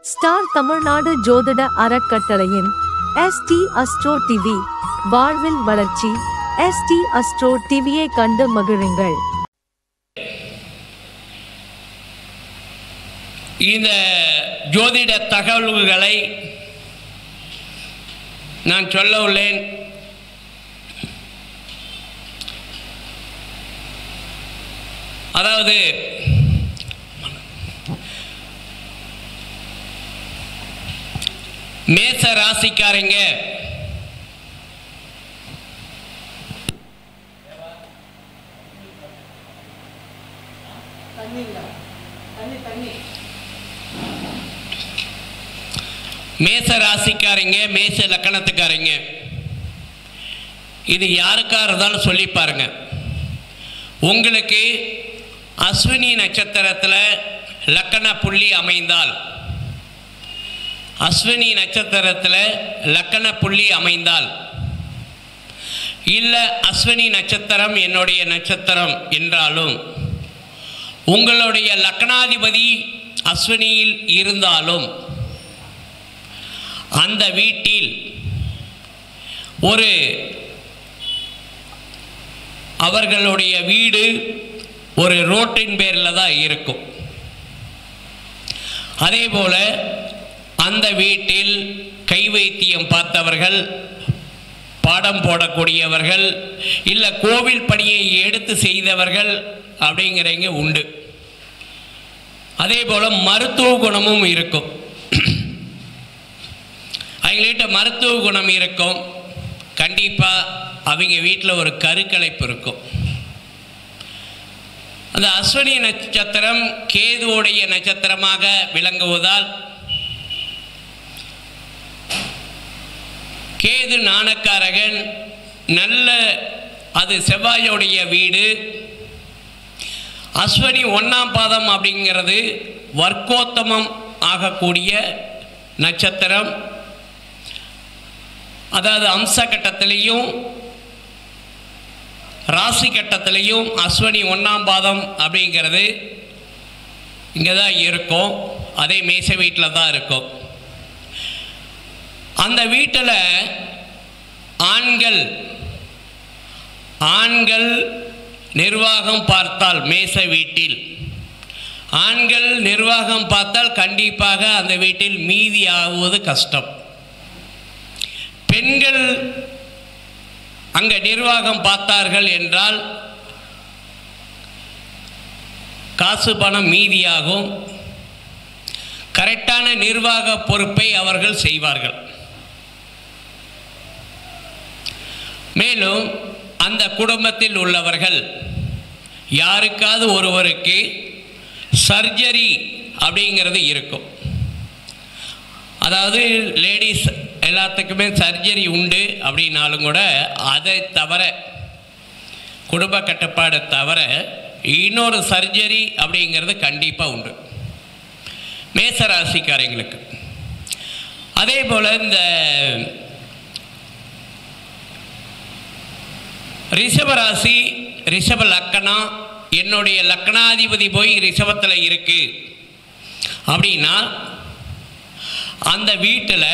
Star Tamil Nadu ஜோதிட அறக்கட்டளையின் ST astro TV வாழ்வில் வளர்ச்சி எஸ்டி அஸ்ட்ரோ டிவியை கண்டு மகிழுங்கள் இந்த ஜோதிட தகவல்களை நான் சொல்ல உள்ளேன் அதாவது மேச ராசிக்காரங்க மேச ராசிக்காரங்க மேச லக்கணத்துக்காரங்க இது யாருக்கா இருந்தாலும் சொல்லி பாருங்க உங்களுக்கு அஸ்வினி நட்சத்திரத்தில் லக்கண புள்ளி அமைந்தால் அஸ்வினி நட்சத்திரத்தில் லக்கண புள்ளி அமைந்தால் இல்லை அஸ்வினி நட்சத்திரம் என்னுடைய நட்சத்திரம் என்றாலும் உங்களுடைய லக்னாதிபதி அஸ்வினியில் இருந்தாலும் அந்த வீட்டில் ஒரு அவர்களுடைய வீடு ஒரு ரோட்டின் பேரில் தான் இருக்கும் அதே போல அந்த வீட்டில் கை வைத்தியம் பார்த்தவர்கள் பாடம் போடக்கூடியவர்கள் இல்லை கோவில் பணியை எடுத்து செய்தவர்கள் அப்படிங்கிறவங்க உண்டு அதே போல் மருத்துவ குணமும் இருக்கும் அவங்கள்ட்ட மருத்துவ குணம் இருக்கும் கண்டிப்பாக அவங்க வீட்டில் ஒரு கருக்கலைப்பு இருக்கும் அந்த அஸ்வினி நட்சத்திரம் கேதுவுடைய நட்சத்திரமாக விளங்குவதால் கேது நாணக்காரகன் நல்ல அது செவ்வாயோடைய வீடு அஸ்வினி ஒன்றாம் பாதம் அப்படிங்கிறது வர்க்கோத்தமம் ஆகக்கூடிய நட்சத்திரம் அதாவது அம்ச கட்டத்திலையும் ராசி கட்டத்திலையும் அஸ்வினி ஒன்றாம் பாதம் அப்படிங்கிறது இங்கே தான் இருக்கும் அதே மேச வீட்டில் தான் இருக்கும் அந்த வீட்டில் ஆண்கள் ஆண்கள் நிர்வாகம் பார்த்தால் மேச வீட்டில் ஆண்கள் நிர்வாகம் பார்த்தால் கண்டிப்பாக அந்த வீட்டில் மீதி ஆகுவது கஷ்டம் பெண்கள் அங்கே நிர்வாகம் பார்த்தார்கள் என்றால் காசு பணம் மீதியாகும் கரெக்டான நிர்வாக பொறுப்பை அவர்கள் செய்வார்கள் மேலும் அந்த குடும்பத்தில் உள்ளவர்கள் யாருக்காவது ஒருவருக்கு சர்ஜரி அப்படிங்கிறது இருக்கும் அதாவது லேடிஸ் எல்லாத்துக்குமே சர்ஜரி உண்டு அப்படின்னாலும் கூட அதை தவிர குடும்ப கட்டுப்பாடு தவிர இன்னொரு சர்ஜரி அப்படிங்கிறது கண்டிப்பாக உண்டு மேசராசிக்காரங்களுக்கு அதே போல் இந்த ரிஷபராசி ரிஷப லக்கணம் என்னுடைய லக்கணாதிபதி போய் ரிஷபத்தில் இருக்கு அப்படின்னா அந்த வீட்டில்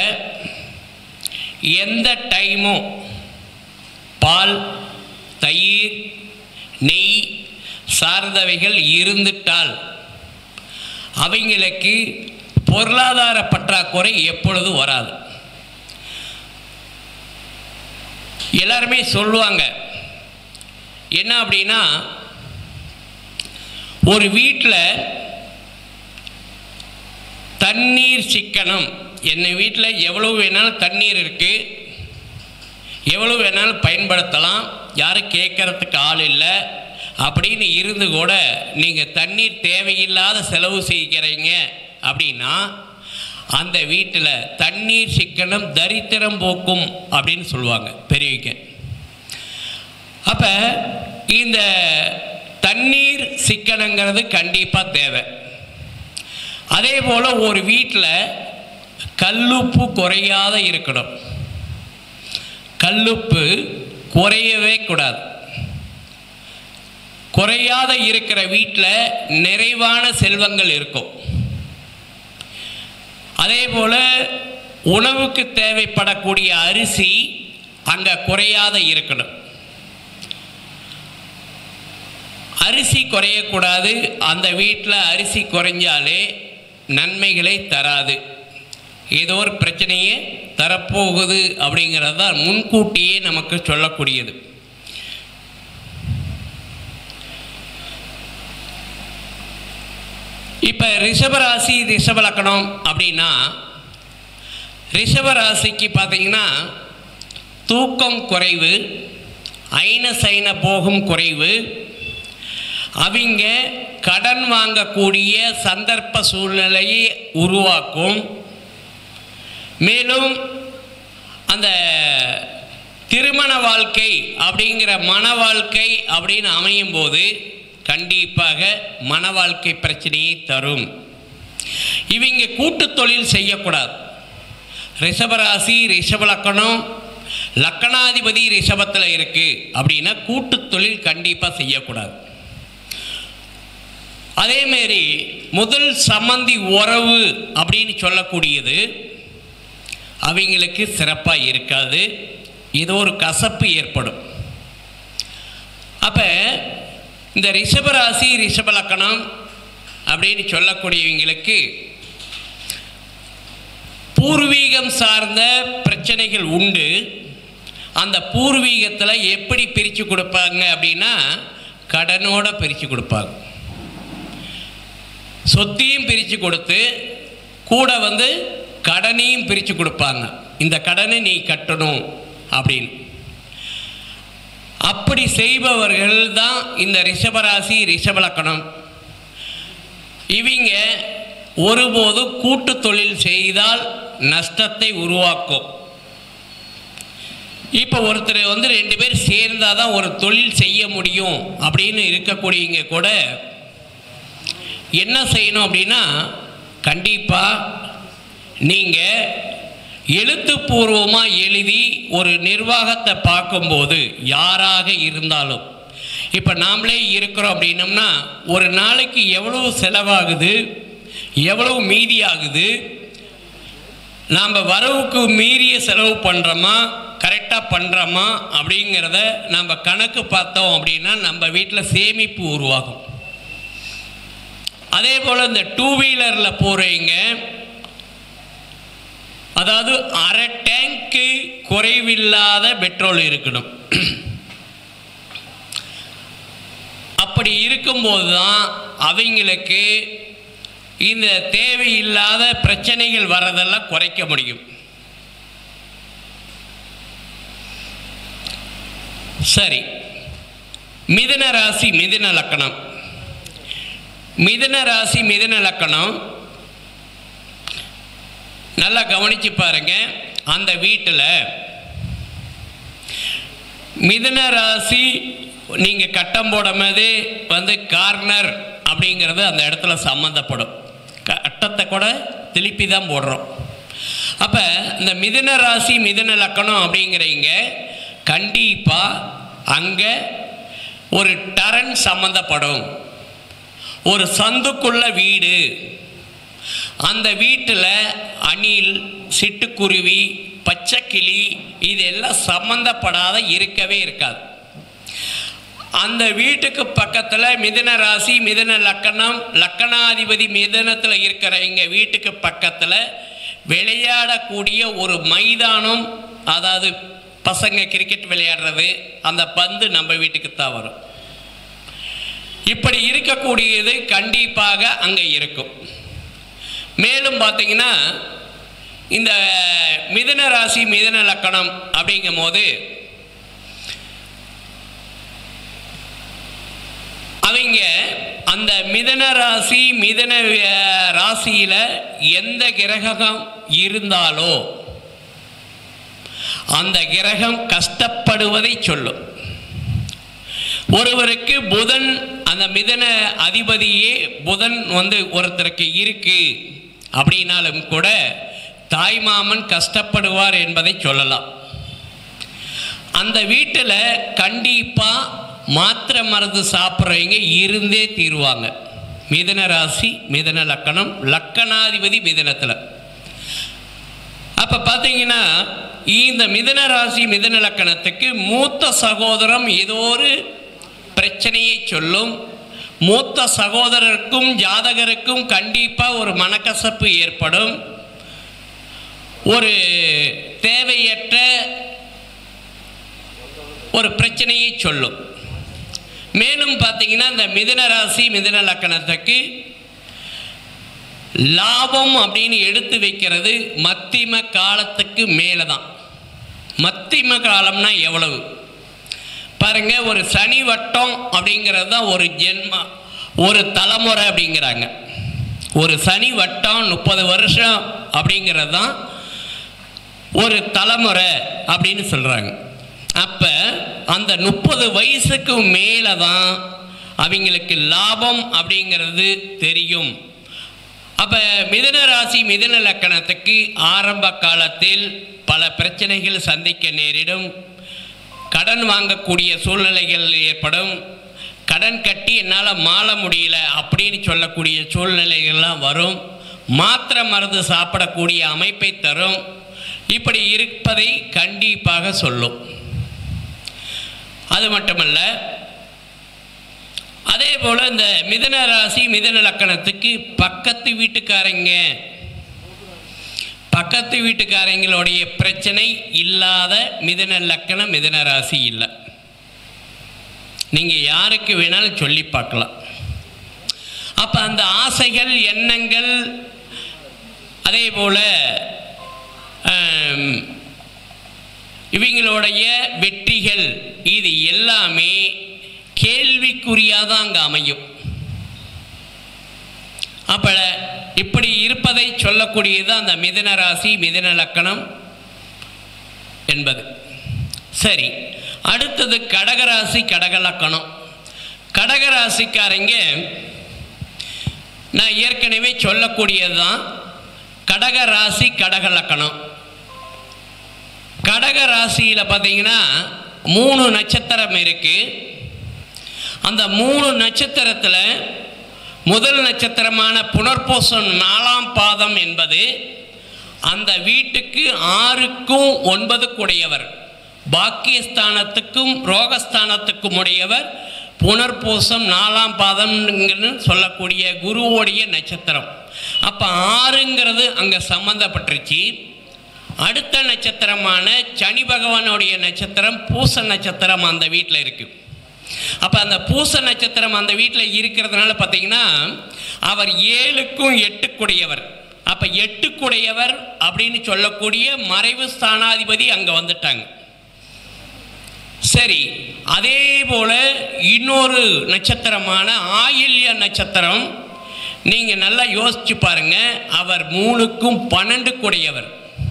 எந்த டைமும் பால் தயிர் நெய் சார்ந்தவைகள் இருந்துட்டால் அவங்களுக்கு பொருளாதார பற்றாக்குறை எப்பொழுதும் வராது எல்லாருமே சொல்லுவாங்க என்ன அப்படின்னா ஒரு வீட்டில் தண்ணீர் சிக்கனம் என்னை வீட்டில் எவ்வளோ வேணாலும் தண்ணீர் இருக்குது எவ்வளோ வேணாலும் பயன்படுத்தலாம் யாரும் கேட்குறதுக்கு ஆள் இல்லை அப்படின்னு இருந்து கூட நீங்கள் தண்ணீர் தேவையில்லாத செலவு செய்கிறீங்க அப்படின்னா அந்த வீட்டில் தண்ணீர் சிக்கனம் தரித்திரம் போக்கும் அப்படின்னு சொல்லுவாங்க பெரியவங்க அப்போ இந்த தண்ணீர் சிக்கனங்கிறது கண்டிப்பாக தேவை அதே போல் ஒரு வீட்டில் கல்லுப்பு குறையாத இருக்கணும் கல்லுப்பு குறையவே கூடாது குறையாத இருக்கிற வீட்டில் நிறைவான செல்வங்கள் இருக்கும் அதே போல் உணவுக்கு தேவைப்படக்கூடிய அரிசி அங்கே குறையாத இருக்கணும் அரிசி குறையக்கூடாது அந்த வீட்டில் அரிசி குறைஞ்சாலே நன்மைகளை தராது ஏதோ ஒரு பிரச்சனையே தரப்போகுது அப்படிங்கிறது தான் முன்கூட்டியே நமக்கு சொல்லக்கூடியது இப்போ ரிஷபராசி ரிஷபலக்கணம் அப்படின்னா ரிஷபராசிக்கு பார்த்தீங்கன்னா தூக்கம் குறைவு ஐன சைன போகம் குறைவு அவங்க கடன் வாங்கக்கூடிய சந்தர்ப்ப சூழ்நிலையை உருவாக்கும் மேலும் அந்த திருமண வாழ்க்கை அப்படிங்கிற மன வாழ்க்கை அப்படின்னு அமையும் போது கண்டிப்பாக மன வாழ்க்கை பிரச்சனையை தரும் இவங்க கூட்டு தொழில் செய்யக்கூடாது ரிஷபராசி ரிஷபலக்கணம் லக்கணாதிபதி ரிஷபத்தில் இருக்கு அப்படின்னா கூட்டு தொழில் கண்டிப்பாக செய்யக்கூடாது அதேமாரி முதல் சம்மந்தி உறவு அப்படின்னு சொல்லக்கூடியது அவங்களுக்கு சிறப்பாக இருக்காது ஏதோ ஒரு கசப்பு ஏற்படும் அப்போ இந்த ரிஷபராசி ரிஷபலக்கணம் அப்படின்னு சொல்லக்கூடியவங்களுக்கு பூர்வீகம் சார்ந்த பிரச்சனைகள் உண்டு அந்த பூர்வீகத்தில் எப்படி பிரித்து கொடுப்பாங்க அப்படின்னா கடனோட பிரித்து கொடுப்பாங்க சொத்தையும் பிரித்து கொடுத்து கூட வந்து கடனையும் பிரித்து கொடுப்பாங்க இந்த கடனை நீ கட்டணும் அப்படின்னு அப்படி செய்பவர்கள் தான் இந்த ரிஷபராசி ரிஷபலக்கணம் இவங்க ஒருபோதும் கூட்டு தொழில் செய்தால் நஷ்டத்தை உருவாக்கும் இப்போ ஒருத்தர் வந்து ரெண்டு பேர் சேர்ந்தாதான் தான் ஒரு தொழில் செய்ய முடியும் அப்படின்னு இருக்கக்கூடியவங்க கூட என்ன செய்யணும் அப்படின்னா கண்டிப்பாக நீங்கள் எழுத்துப்பூர்வமாக எழுதி ஒரு நிர்வாகத்தை பார்க்கும்போது யாராக இருந்தாலும் இப்போ நாமளே இருக்கிறோம் அப்படின்னம்னா ஒரு நாளைக்கு எவ்வளவு செலவாகுது எவ்வளவு மீதி ஆகுது நாம் வரவுக்கு மீறிய செலவு பண்ணுறோமா கரெக்டாக பண்ணுறோமா அப்படிங்கிறத நம்ம கணக்கு பார்த்தோம் அப்படின்னா நம்ம வீட்டில் சேமிப்பு உருவாகும் அதே போல் இந்த டூ வீலரில் போகிறவங்க அதாவது அரை டேங்க்கு குறைவில்லாத பெட்ரோல் இருக்கணும் அப்படி இருக்கும்போது தான் அவங்களுக்கு இந்த தேவையில்லாத பிரச்சனைகள் வர்றதெல்லாம் குறைக்க முடியும் சரி மிதுன ராசி மிதுன லக்கணம் மிதுன ராசி மிதுன லக்கணம் நல்லா கவனிச்சு பாருங்க அந்த வீட்டில் மிதுன ராசி நீங்கள் கட்டம் போடும்போது வந்து கார்னர் அப்படிங்கிறது அந்த இடத்துல சம்மந்தப்படும் கட்டத்தை கூட திருப்பி தான் போடுறோம் அப்போ இந்த மிதுன ராசி மிதுன லக்கணம் அப்படிங்கிறீங்க கண்டிப்பாக அங்கே ஒரு டரன் சம்மந்தப்படும் ஒரு சந்துக்குள்ள வீடு அந்த வீட்டில் அணில் சிட்டுக்குருவி பச்சைக்கிளி இதெல்லாம் சம்மந்தப்படாத இருக்கவே இருக்காது அந்த வீட்டுக்கு பக்கத்தில் மிதுன ராசி மிதுன லக்கணம் லக்கணாதிபதி மிதுனத்தில் இருக்கிறவங்க வீட்டுக்கு பக்கத்தில் விளையாடக்கூடிய ஒரு மைதானம் அதாவது பசங்க கிரிக்கெட் விளையாடுறது அந்த பந்து நம்ம வீட்டுக்கு தான் வரும் இப்படி இருக்கக்கூடியது கண்டிப்பாக அங்கே இருக்கும் மேலும் பார்த்தீங்கன்னா இந்த மிதுன ராசி மிதுன லக்கணம் அப்படிங்கும் போது அவங்க அந்த மிதன ராசி மிதன அஹ், ராசியில எந்த கிரகம் இருந்தாலோ அந்த கிரகம் கஷ்டப்படுவதை சொல்லும் ஒருவருக்கு புதன் அந்த மிதன அதிபதியே புதன் வந்து ஒருத்தருக்கு இருக்கு அப்படின்னாலும் கூட தாய்மாமன் கஷ்டப்படுவார் என்பதை சொல்லலாம் அந்த வீட்டில் கண்டிப்பாக மாத்திரை மருந்து சாப்பிட்றவங்க இருந்தே தீருவாங்க மிதன ராசி மிதன லக்கணம் லக்கணாதிபதி மிதனத்தில் அப்போ பார்த்தீங்கன்னா இந்த மிதன ராசி மிதன லக்கணத்துக்கு மூத்த சகோதரம் ஏதோ ஒரு பிரச்சனையை சொல்லும் மூத்த சகோதரருக்கும் ஜாதகருக்கும் கண்டிப்பாக ஒரு மனக்கசப்பு ஏற்படும் ஒரு தேவையற்ற ஒரு பிரச்சனையை சொல்லும் மேலும் பார்த்தீங்கன்னா இந்த மிதுன ராசி மிதுன லக்கணத்துக்கு லாபம் அப்படின்னு எடுத்து வைக்கிறது மத்திம காலத்துக்கு மேலே தான் மத்திம காலம்னா எவ்வளவு பாருங்க ஒரு சனி வட்டம் அப்படிங்கிறது தான் ஒரு ஜென்ம ஒரு தலைமுறை அப்படிங்கிறாங்க ஒரு சனி வட்டம் முப்பது வருஷம் அப்படிங்கிறது தான் ஒரு தலைமுறை அப்படின்னு சொல்கிறாங்க அப்போ அந்த முப்பது வயசுக்கு மேலே தான் அவங்களுக்கு லாபம் அப்படிங்கிறது தெரியும் அப்போ மிதுன ராசி மிதுன லக்கணத்துக்கு ஆரம்ப காலத்தில் பல பிரச்சனைகள் சந்திக்க நேரிடும் கடன் வாங்கக்கூடிய சூழ்நிலைகள் ஏற்படும் கடன் கட்டி என்னால் மாள முடியல அப்படின்னு சொல்லக்கூடிய சூழ்நிலைகள்லாம் வரும் மாத்திரை மருந்து சாப்பிடக்கூடிய அமைப்பை தரும் இப்படி இருப்பதை கண்டிப்பாக சொல்லும் அது மட்டுமல்ல அதே போல் இந்த மிதன ராசி மிதன லக்கணத்துக்கு பக்கத்து வீட்டுக்காரங்க பக்கத்து வீட்டுக்காரங்களுடைய பிரச்சனை இல்லாத மிதன லக்கணம் மிதன ராசி இல்லை நீங்கள் யாருக்கு வேணாலும் சொல்லி பார்க்கலாம் அப்போ அந்த ஆசைகள் எண்ணங்கள் அதே போல் இவங்களுடைய வெற்றிகள் இது எல்லாமே கேள்விக்குறியாக தான் அங்கே அமையும் அப்போ இப்படி இருப்பதை சொல்லக்கூடியது அந்த மிதன ராசி மிதன லக்கணம் என்பது சரி அடுத்தது கடகராசி கடக லக்கணம் கடகராசிக்காரங்க நான் ஏற்கனவே சொல்லக்கூடியது தான் கடக ராசி கடக லக்கணம் கடக ராசியில் பார்த்தீங்கன்னா மூணு நட்சத்திரம் இருக்குது அந்த மூணு நட்சத்திரத்தில் முதல் நட்சத்திரமான புனர்பூசம் நாலாம் பாதம் என்பது அந்த வீட்டுக்கு ஆறுக்கும் ஒன்பதுக்குடையவர் பாக்கியஸ்தானத்துக்கும் ரோகஸ்தானத்துக்கும் உடையவர் புனர்பூசம் நாலாம் பாதம்னு சொல்லக்கூடிய குருவோடைய நட்சத்திரம் அப்போ ஆறுங்கிறது அங்கே சம்மந்தப்பட்டுருச்சு அடுத்த நட்சத்திரமான சனி பகவானுடைய நட்சத்திரம் பூச நட்சத்திரம் அந்த வீட்டில் இருக்குது அப்போ அந்த பூச நட்சத்திரம் அந்த வீட்டில் இருக்கிறதுனால பார்த்தீங்கன்னா அவர் ஏழுக்கும் எட்டுக்குடையவர் அப்போ எட்டுக்குடையவர் அப்படின்னு சொல்லக்கூடிய மறைவு ஸ்தானாதிபதி அங்கே வந்துட்டாங்க சரி அதே போல் இன்னொரு நட்சத்திரமான ஆயில்ய நட்சத்திரம் நீங்கள் நல்லா யோசிச்சு பாருங்க அவர் மூணுக்கும் பன்னெண்டு கூடையவர்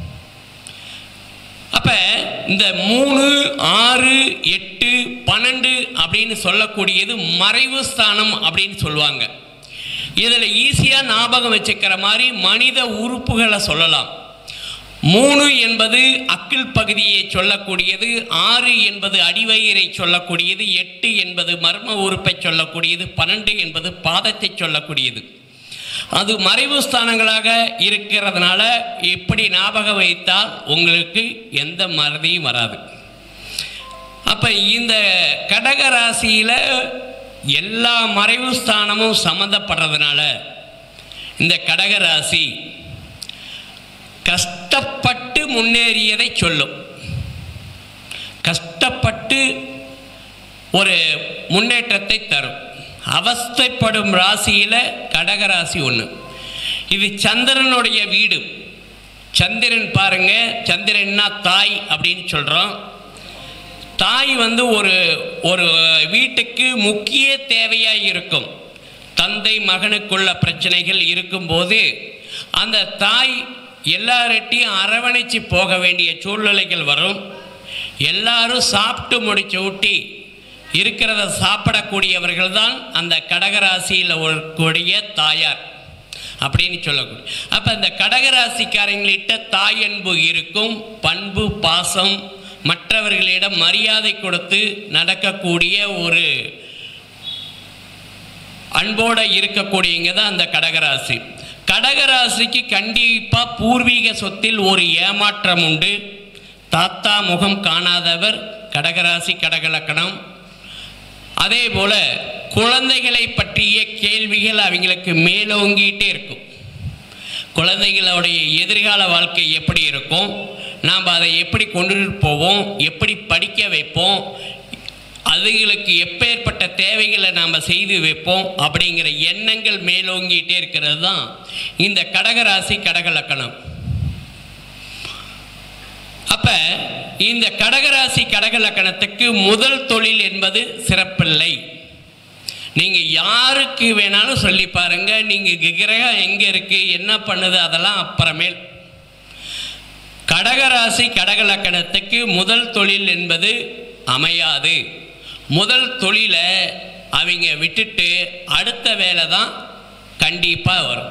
அப்போ இந்த மூணு ஆறு எட்டு பன்னெண்டு அப்படின்னு சொல்லக்கூடியது மறைவு ஸ்தானம் அப்படின்னு சொல்லுவாங்க இதில் ஈஸியாக ஞாபகம் வச்சுக்கிற மாதிரி மனித உறுப்புகளை சொல்லலாம் மூணு என்பது அக்கில் பகுதியை சொல்லக்கூடியது ஆறு என்பது அடிவயிறை சொல்லக்கூடியது எட்டு என்பது மர்ம உறுப்பை சொல்லக்கூடியது பன்னெண்டு என்பது பாதத்தை சொல்லக்கூடியது அது மறைவு ஸ்தானங்களாக இருக்கிறதுனால இப்படி ஞாபகம் வைத்தால் உங்களுக்கு எந்த மறதியும் வராது அப்போ இந்த கடக ராசியில் எல்லா மறைவு ஸ்தானமும் சம்மந்தப்படுறதுனால இந்த கடக ராசி கஷ்டப்பட்டு முன்னேறியதை சொல்லும் கஷ்டப்பட்டு ஒரு முன்னேற்றத்தை தரும் அவஸ்தைப்படும் ராசியில் கடகராசி ஒன்று இது சந்திரனுடைய வீடு சந்திரன் பாருங்க சந்திரன்னா தாய் அப்படின்னு சொல்கிறோம் தாய் வந்து ஒரு ஒரு வீட்டுக்கு முக்கிய தேவையாக இருக்கும் தந்தை மகனுக்குள்ள பிரச்சனைகள் இருக்கும்போது அந்த தாய் எல்லார்ட்டையும் அரவணைச்சு போக வேண்டிய சூழ்நிலைகள் வரும் எல்லாரும் சாப்பிட்டு முடிச்சு ஊட்டி இருக்கிறத சாப்பிடக்கூடியவர்கள் தான் அந்த கடகராசியில் கூடிய தாயார் அப்படின்னு சொல்லக்கூடிய அப்போ இந்த கடகராசிக்காரங்களிட்ட தாய் அன்பு இருக்கும் பண்பு பாசம் மற்றவர்களிடம் மரியாதை கொடுத்து நடக்கக்கூடிய ஒரு அன்போடு இருக்கக்கூடியவங்க தான் அந்த கடகராசி கடகராசிக்கு கண்டிப்பாக பூர்வீக சொத்தில் ஒரு ஏமாற்றம் உண்டு தாத்தா முகம் காணாதவர் கடகராசி கடகலக்கணம் அதே போல் குழந்தைகளை பற்றிய கேள்விகள் அவங்களுக்கு மேலோங்கிட்டே இருக்கும் குழந்தைகளுடைய எதிர்கால வாழ்க்கை எப்படி இருக்கும் நாம் அதை எப்படி கொண்டுட்டு போவோம் எப்படி படிக்க வைப்போம் அதுங்களுக்கு எப்பேற்பட்ட தேவைகளை நாம் செய்து வைப்போம் அப்படிங்கிற எண்ணங்கள் மேலோங்கிட்டே இருக்கிறது தான் இந்த கடகராசி கடகலக்கணம் அப்போ இந்த கடகராசி கடகலக்கணத்துக்கு முதல் தொழில் என்பது சிறப்பில்லை நீங்கள் யாருக்கு வேணாலும் சொல்லி பாருங்க நீங்கள் கிரகம் எங்கே இருக்குது என்ன பண்ணுது அதெல்லாம் அப்புறமேல் கடகராசி கடகலக்கணத்துக்கு முதல் தொழில் என்பது அமையாது முதல் தொழிலை அவங்க விட்டுட்டு அடுத்த வேலை தான் கண்டிப்பாக வரும்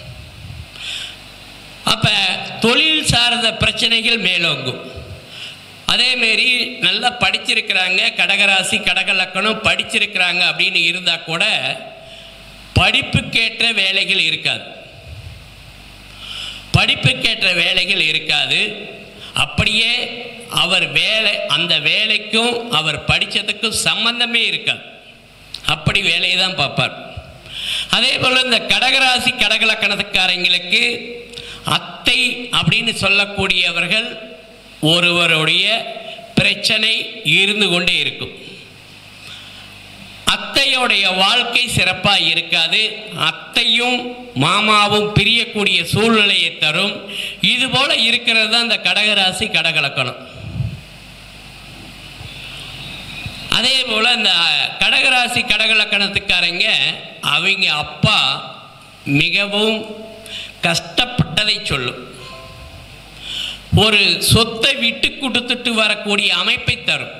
அப்போ தொழில் சார்ந்த பிரச்சனைகள் மேலோங்கும் அதேமாரி நல்லா படிச்சிருக்கிறாங்க கடகராசி கடகலக்கணம் படிச்சிருக்கிறாங்க அப்படின்னு இருந்தால் கூட படிப்புக்கேற்ற வேலைகள் இருக்காது படிப்புக்கேற்ற வேலைகள் இருக்காது அப்படியே அவர் வேலை அந்த வேலைக்கும் அவர் படித்ததுக்கும் சம்பந்தமே இருக்காது அப்படி வேலையை தான் பார்ப்பார் அதே போல் இந்த கடகராசி கடகலக்கணத்துக்காரங்களுக்கு அத்தை அப்படின்னு சொல்லக்கூடியவர்கள் ஒருவருடைய பிரச்சனை இருந்து கொண்டே இருக்கும் அத்தையோடைய வாழ்க்கை சிறப்பாக இருக்காது அத்தையும் மாமாவும் பிரியக்கூடிய சூழ்நிலையை தரும் இது போல இருக்கிறது தான் இந்த கடகராசி கடகலக்கணம் அதே போல் இந்த கடகராசி கடகலக்கணத்துக்காரங்க அவங்க அப்பா மிகவும் கஷ்டப்பட்டதை சொல்லும் ஒரு சொத்தை விட்டு கொடுத்துட்டு வரக்கூடிய அமைப்பை தரும்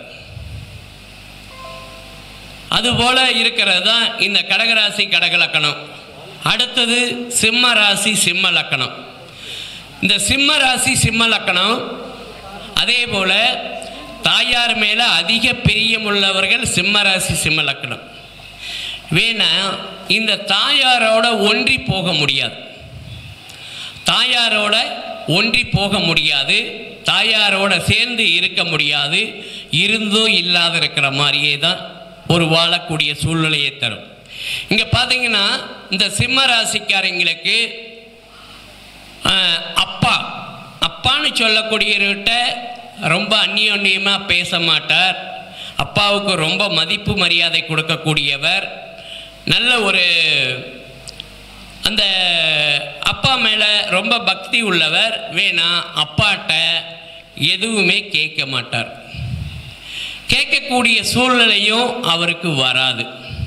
அதுபோல இருக்கிறது தான் இந்த கடகராசி கடகலக்கணம் அடுத்தது சிம்ம ராசி சிம்ம லக்கணம் இந்த சிம்ம ராசி சிம்ம லக்கணம் அதே போல தாயார் மேலே அதிக பிரியமுள்ளவர்கள் சிம்ம ராசி சிம்ம லக்கணம் வேணா இந்த தாயாரோட ஒன்றி போக முடியாது தாயாரோட ஒன்றி போக முடியாது தாயாரோட சேர்ந்து இருக்க முடியாது இருந்தோ இல்லாத இருக்கிற மாதிரியே தான் ஒரு வாழக்கூடிய சூழ்நிலையை தரும் இங்கே பார்த்தீங்கன்னா இந்த சிம்ம ராசிக்காரங்களுக்கு ஆஹ், அப்பா அப்பான்னு சொல்லக்கூடியவர்கிட்ட ரொம்ப அந்நியோன்யமாக பேச மாட்டார் அப்பாவுக்கு ரொம்ப மதிப்பு மரியாதை கொடுக்கக்கூடியவர் நல்ல ஒரு அந்த அப்பா மேலே ரொம்ப பக்தி உள்ளவர் வேணா அப்பாட்ட எதுவுமே கேட்க மாட்டார் கேட்கக்கூடிய சூழ்நிலையும் அவருக்கு வராது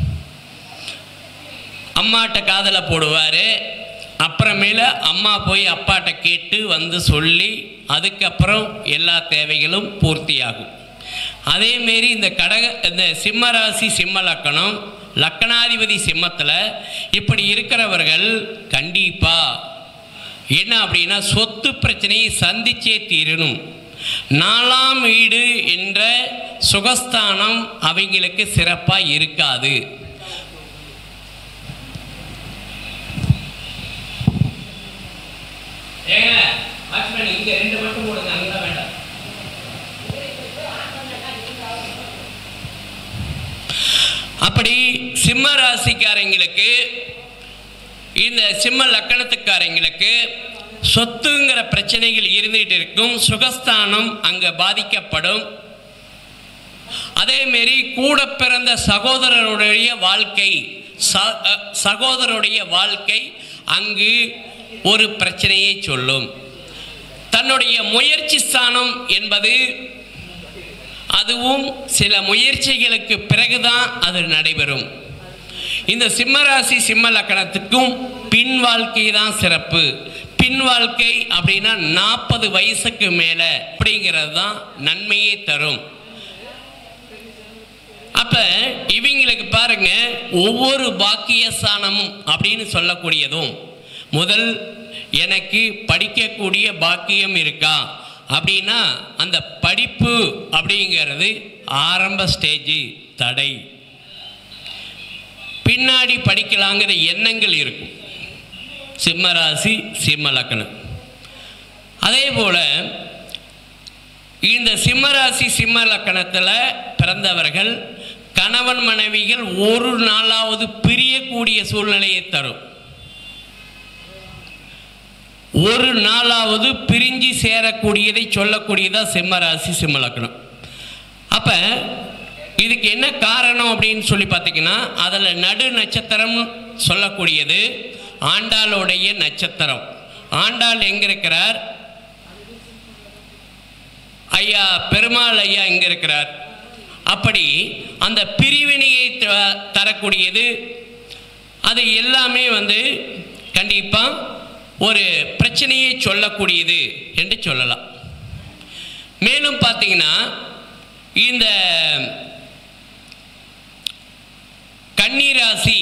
அம்மாட்ட காதலை போடுவார் அப்புறமேல அம்மா போய் அப்பாட்ட கேட்டு வந்து சொல்லி அதுக்கப்புறம் எல்லா தேவைகளும் பூர்த்தியாகும் அதேமாரி இந்த கடக இந்த சிம்ம ராசி சிம்ம லக்கணம் லக்கணாதிபதி சிம்மத்தில் இப்படி இருக்கிறவர்கள் கண்டிப்பாக என்ன அப்படின்னா சொத்து பிரச்சனையை சந்திச்சே தீரணும் நாலாம் வீடு என்ற சுகஸ்தானம் அவங்களுக்கு சிறப்பாக இருக்காது ஏங்க வாட்ச்மேன் இங்க ரெண்டு மட்டும் போடுங்க அங்க வேண்டாம் அப்படி சிம்ம ராசிக்காரங்களுக்கு இந்த சிம்ம லக்கணத்துக்காரங்களுக்கு சொத்துங்கிற பிரச்சனைகள் இருந்துகிட்டு இருக்கும் சுகஸ்தானம் அங்கே பாதிக்கப்படும் அதேமாரி கூட பிறந்த சகோதரருடைய வாழ்க்கை ச- அ, சகோதரருடைய வாழ்க்கை அங்கு ஒரு பிரச்சனையை சொல்லும் தன்னுடைய முயற்சி ஸ்தானம் என்பது அதுவும் சில முயற்சிகளுக்கு பிறகுதான் அது நடைபெறும் இந்த சிம்மராசி சிம்ம லக்கணத்துக்கும் பின் வாழ்க்கை தான் சிறப்பு பின் வாழ்க்கை அப்படின்னா நாற்பது வயசுக்கு மேலே அப்படிங்கிறது தான் நன்மையை தரும் அப்ப இவங்களுக்கு பாருங்க ஒவ்வொரு பாக்கியஸ்தானமும் அப்படின்னு சொல்லக்கூடியதும் முதல் எனக்கு படிக்கக்கூடிய பாக்கியம் இருக்கா அப்படின்னா அந்த படிப்பு அப்படிங்கிறது ஆரம்ப ஸ்டேஜ் தடை பின்னாடி படிக்கலாங்கிற எண்ணங்கள் இருக்கும் சிம்ம ராசி சிம்ம லக்னம் அதே போல் இந்த சிம்ம ராசி சிம்ம லக்கணத்தில் பிறந்தவர்கள் கணவன் மனைவிகள் ஒரு நாளாவது பிரியக்கூடிய சூழ்நிலையை தரும் ஒரு நாளாவது பிரிஞ்சு சேரக்கூடியதை சொல்லக்கூடியதா சிம்ம ராசி சிம்ம லக்னம் அப்போ இதுக்கு என்ன காரணம் அப்படின்னு சொல்லி பார்த்தீங்கன்னா அதில் நடு நட்சத்திரம் சொல்லக்கூடியது ஆண்டாளுடைய நட்சத்திரம் ஆண்டாள் எங்கே இருக்கிறார் ஐயா பெருமாள் ஐயா எங்கே இருக்கிறார் அப்படி அந்த பிரிவினையை த- தரக்கூடியது அது எல்லாமே வந்து கண்டிப்பாக ஒரு பிரச்சனையை சொல்லக்கூடியது என்று சொல்லலாம் மேலும் பார்த்தீங்கன்னா இந்த கன்னிராசி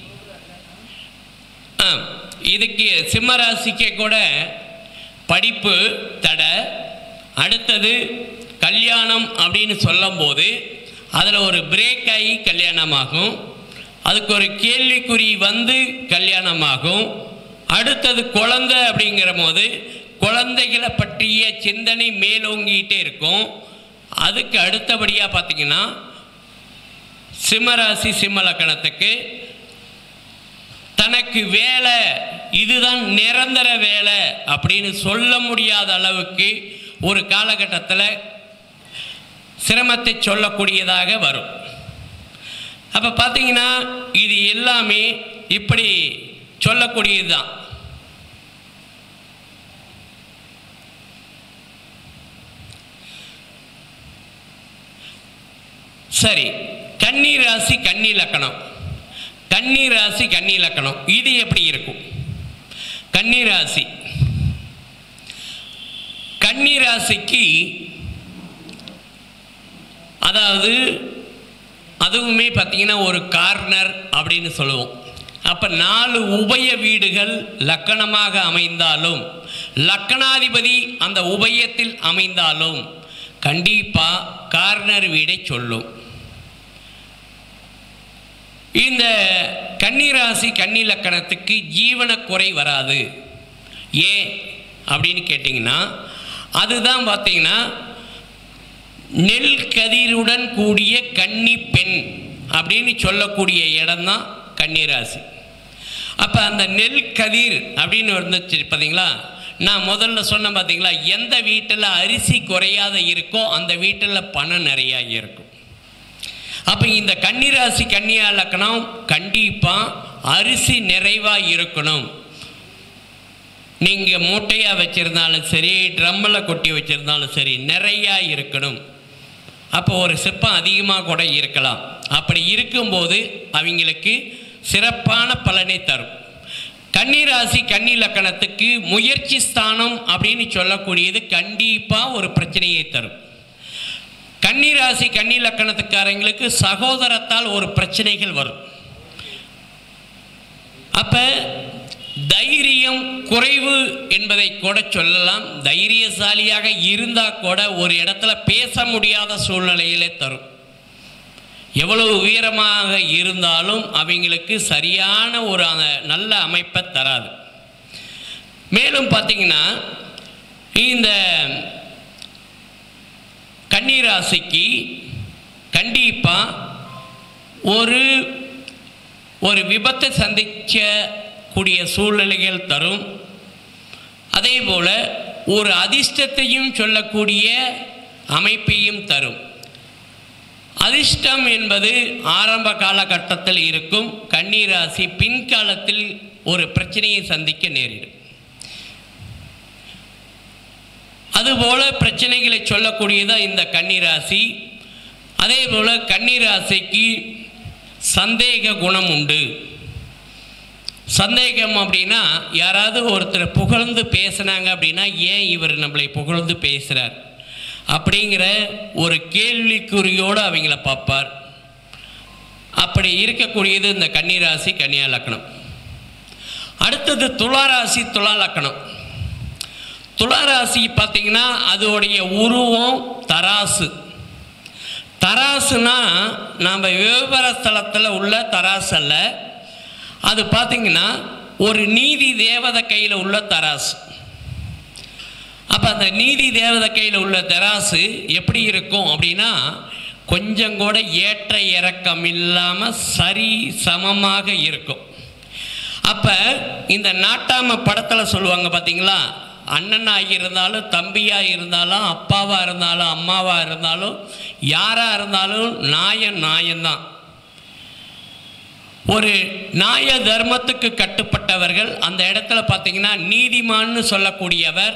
ஆ, இதுக்கு சிம்ம ராசிக்கு கூட படிப்பு தடை அடுத்தது கல்யாணம் அப்படின்னு சொல்லும்போது அதில் ஒரு பிரேக் ஆகி கல்யாணமாகும் அதுக்கு ஒரு கேள்விக்குறி வந்து கல்யாணமாகும் அடுத்தது குழந்தை அப்படிங்கிற போது குழந்தைகளை பற்றிய சிந்தனை மேலோங்கிட்டே இருக்கும் அதுக்கு அடுத்தபடியாக பார்த்தீங்கன்னா சிம்மராசி சிம்ம லக்கணத்துக்கு தனக்கு வேலை இதுதான் நிரந்தர வேலை அப்படின்னு சொல்ல முடியாத அளவுக்கு ஒரு காலகட்டத்தில் சிரமத்தை சொல்லக்கூடியதாக வரும் அப்போ பார்த்தீங்கன்னா இது எல்லாமே இப்படி சொல்லக்கூடியது தான் சரி கன்னி ராசி கன்னி லக்கணம் கன்னி ராசி கன்னி லக்கணம் இது எப்படி இருக்கும் கன்னி ராசி கன்னி ராசிக்கு அதாவது அதுவுமே பார்த்தீங்கன்னா ஒரு கார்னர் அப்படின்னு சொல்லுவோம் அப்போ நாலு உபய வீடுகள் லக்கணமாக அமைந்தாலும் லக்கணாதிபதி அந்த உபயத்தில் அமைந்தாலும் கண்டிப்பாக கார்னர் வீடை சொல்லும் இந்த கன்னிராசி கன்னி லக்கணத்துக்கு ஜீவன குறை வராது ஏன் அப்படின்னு கேட்டிங்கன்னா அதுதான் பார்த்தீங்கன்னா நெல் கதிருடன் கூடிய கன்னி பெண் அப்படின்னு சொல்லக்கூடிய இடம்தான் கன்னிராசி அப்போ அந்த நெல் கதிர் அப்படின்னு இருந்துச்சு பார்த்தீங்களா நான் முதல்ல சொன்னேன் பார்த்தீங்களா எந்த வீட்டில் அரிசி குறையாத இருக்கோ அந்த வீட்டில் பணம் நிறையா இருக்கும் அப்போ இந்த கன்னிராசி கன்னியா லக்கணம் கண்டிப்பாக அரிசி நிறைவாக இருக்கணும் நீங்கள் மூட்டையாக வச்சுருந்தாலும் சரி ட்ரம்மில் கொட்டி வச்சுருந்தாலும் சரி நிறையா இருக்கணும் அப்போ ஒரு சிப்பம் அதிகமாக கூட இருக்கலாம் அப்படி இருக்கும்போது அவங்களுக்கு சிறப்பான பலனை தரும் கன்னிராசி கன்னி லக்கணத்துக்கு முயற்சி ஸ்தானம் அப்படின்னு சொல்லக்கூடியது கண்டிப்பாக ஒரு பிரச்சனையை தரும் கன்னிராசி கன்னி லக்கணத்துக்காரங்களுக்கு சகோதரத்தால் ஒரு பிரச்சனைகள் வரும் அப்ப தைரியம் குறைவு என்பதை கூட சொல்லலாம் தைரியசாலியாக இருந்தால் கூட ஒரு இடத்துல பேச முடியாத சூழ்நிலையிலே தரும் எவ்வளவு உயரமாக இருந்தாலும் அவங்களுக்கு சரியான ஒரு அந்த நல்ல அமைப்பை தராது மேலும் பார்த்தீங்கன்னா இந்த கன்னிராசிக்கு கண்டிப்பாக ஒரு ஒரு விபத்தை சந்திக்க கூடிய சூழ்நிலைகள் தரும் அதே போல் ஒரு அதிர்ஷ்டத்தையும் சொல்லக்கூடிய அமைப்பையும் தரும் அதிர்ஷ்டம் என்பது ஆரம்ப காலகட்டத்தில் இருக்கும் கன்னிராசி பின்காலத்தில் ஒரு பிரச்சனையை சந்திக்க நேரிடும் அதுபோல பிரச்சனைகளை சொல்லக்கூடியதா இந்த கன்னிராசி அதே போல் கன்னிராசிக்கு சந்தேக குணம் உண்டு சந்தேகம் அப்படின்னா யாராவது ஒருத்தர் புகழ்ந்து பேசுனாங்க அப்படின்னா ஏன் இவர் நம்மளை புகழ்ந்து பேசுகிறார் அப்படிங்கிற ஒரு கேள்விக்குறியோடு அவங்கள பார்ப்பார் அப்படி இருக்கக்கூடியது இந்த கன்னிராசி கன்னியா லக்கணம் அடுத்தது துளாராசி துலா லக்கணம் துளாராசி பார்த்தீங்கன்னா அதோடைய உருவம் தராசு தராசுனா நாம் வியாபார ஸ்தலத்தில் உள்ள தராசு அல்ல அது பார்த்தீங்கன்னா ஒரு நீதி தேவதை கையில் உள்ள தராசு அப்போ அந்த நீதி தேவதை கையில் உள்ள தராசு எப்படி இருக்கும் அப்படின்னா கொஞ்சம் கூட ஏற்ற இறக்கம் இல்லாமல் சரி சமமாக இருக்கும் அப்போ இந்த நாட்டாம படத்தில் சொல்லுவாங்க பார்த்தீங்களா அண்ணனாக இருந்தாலும் தம்பியாக இருந்தாலும் அப்பாவாக இருந்தாலும் அம்மாவாக இருந்தாலும் யாராக இருந்தாலும் நாயன் நாயன்தான் ஒரு நாய தர்மத்துக்கு கட்டுப்பட்டவர்கள் அந்த இடத்துல பார்த்தீங்கன்னா நீதிமான்னு சொல்லக்கூடியவர்